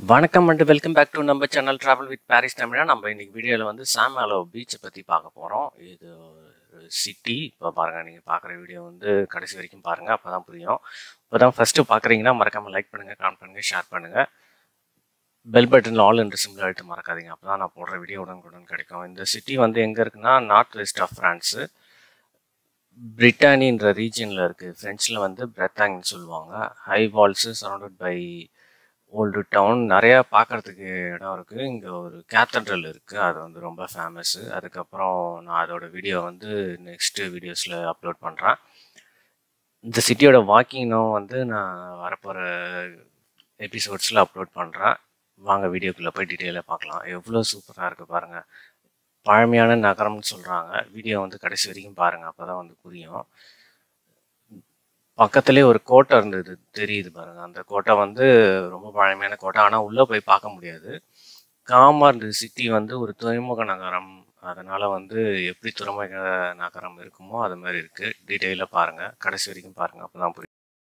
வணக்கம் and welcome back to நம்ம channel travel with Paris Tamizha நம்ம இன்னைக்கு வீடியோவில் வந்து சாமாலோ பீச்சை பற்றி பார்க்க போகிறோம் இது ஒரு சிட்டி இப்போ பாருங்கள் நீங்கள் பார்க்குற வீடியோ வந்து கடைசி வரைக்கும் பாருங்கள் அப்போ தான் புரியும் இப்போ தான் ஃபஸ்ட்டு பார்க்குறீங்கன்னா மறக்காமல் லைக் பண்ணுங்கள் கமெண்ட் பண்ணுங்கள் ஷேர் பண்ணுங்கள் பெல் பட்டனில் ஆல் என்ற சிம்பிள் அழுத்து மறக்காதீங்க அப்போ தான் நான் போடுற வீடியோ உடனுக்குடன் கிடைக்கும் இந்த சிட்டி வந்து எங்கே இருக்குன்னா நார்த் வெஸ்ட் ஆஃப் ஃப்ரான்ஸு பிரிட்டானின்ற ரீஜனில் இருக்குது ஃப்ரெஞ்சில் வந்து பிரெத்தாங்னு சொல்லுவாங்க high walls surrounded by old town நிறையா பார்க்குறதுக்கு இடம் இருக்குது இங்கே ஒரு கேத்தட்ரல் இருக்குது அது வந்து ரொம்ப ஃபேமஸ்ஸு அதுக்கப்புறம் நான் அதோட வீடியோ வந்து நெக்ஸ்ட்டு வீடியோஸில் அப்லோட் பண்ணுறேன் இந்த சிட்டியோட வாக்கிங்னும் வந்து நான் வரப்போகிற எபிசோட்ஸில் அப்லோட் பண்ணுறேன் வாங்க வீடியோக்குள்ளே போய் டீட்டெயிலாக பார்க்கலாம் எவ்வளோ சூப்பராக இருக்குது பாருங்கள் பழமையான நகரம்னு சொல்கிறாங்க வீடியோ வந்து கடைசி வரைக்கும் பாருங்கள் அப்போ தான் வந்து புரியும் பக்கத்துலேயே ஒரு கோட்டை இருந்தது தெரியுது பாருங்க அந்த கோட்டை வந்து ரொம்ப பழமையான கோட்டை ஆனால் உள்ளே போய் பார்க்க முடியாது காமா இருந்தது சிட்டி வந்து ஒரு துறைமுக நகரம் அதனால் வந்து எப்படி துறைமுக நகரம் இருக்குமோ அது மாதிரி இருக்குது டீட்டெயிலாக பாருங்கள் கடைசி வரைக்கும் பாருங்கள் அப்போ தான் புரியும்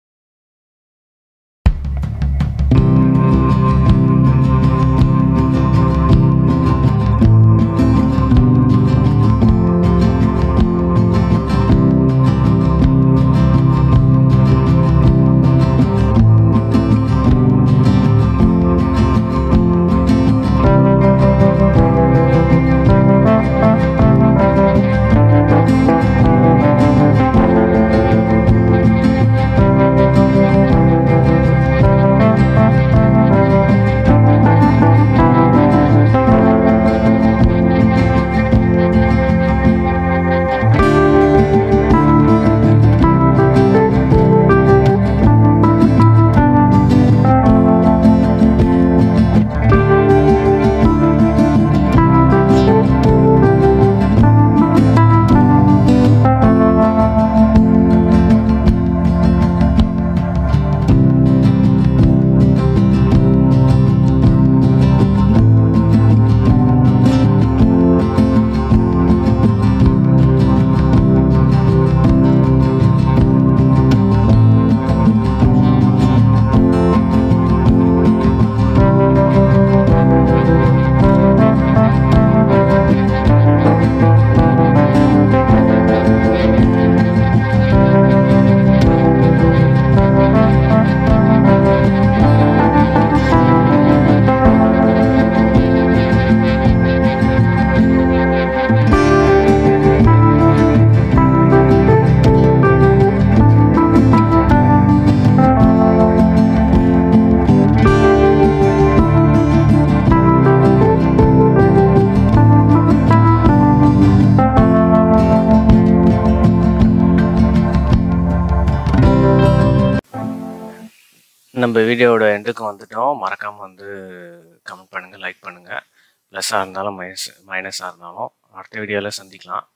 நம்ம வீடியோவோட எண்டுக்கு வந்துட்டோம் மறக்காமல் வந்து கமெண்ட் பண்ணுங்கள் லைக் பண்ணுங்கள் ப்ளஸ்ஸாக இருந்தாலும் மைனஸ் மைனஸாக இருந்தாலும் அடுத்த வீடியோவில் சந்திக்கலாம்